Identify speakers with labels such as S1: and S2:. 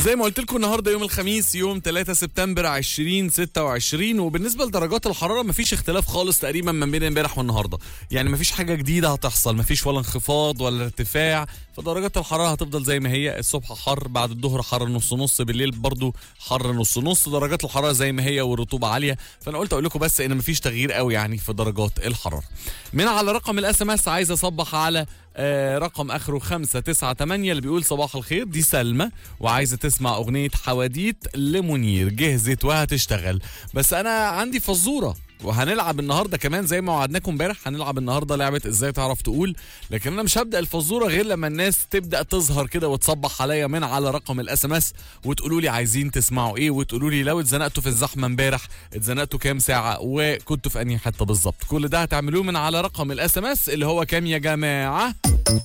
S1: زي ما قلت لكم النهارده يوم الخميس يوم 3 سبتمبر 2026 وبالنسبه لدرجات الحراره مفيش اختلاف خالص تقريبا ما بين امبارح والنهارده يعني مفيش حاجه جديده هتحصل مفيش ولا انخفاض ولا ارتفاع فدرجات الحراره هتفضل زي ما هي الصبح حر بعد الظهر حر نص نص بالليل برضو حر نص نص درجات الحراره زي ما هي والرطوبه عاليه فانا قلت اقول لكم بس ان مفيش تغيير قوي يعني في درجات الحراره من على رقم الاس ام اس عايز اصبح على آه رقم اخره 598 اللي بيقول صباح الخير دي سلمى وعايزه تسمع اغنيه حواديت لمنير جهزت وهتشتغل بس انا عندي فزوره وهنلعب النهارده كمان زي ما وعدناكم امبارح هنلعب النهارده لعبه ازاي تعرف تقول لكن انا مش هبدا الفزوره غير لما الناس تبدا تظهر كده وتصبح عليا من على رقم الاس ام اس وتقولوا لي عايزين تسمعوا ايه وتقولوا لي لو اتزنقتوا في الزحمه امبارح اتزنقتوا كام ساعه وكنتوا في انهي حته بالظبط كل ده هتعملوه من على رقم الاس ام اس اللي هو كام يا جماعه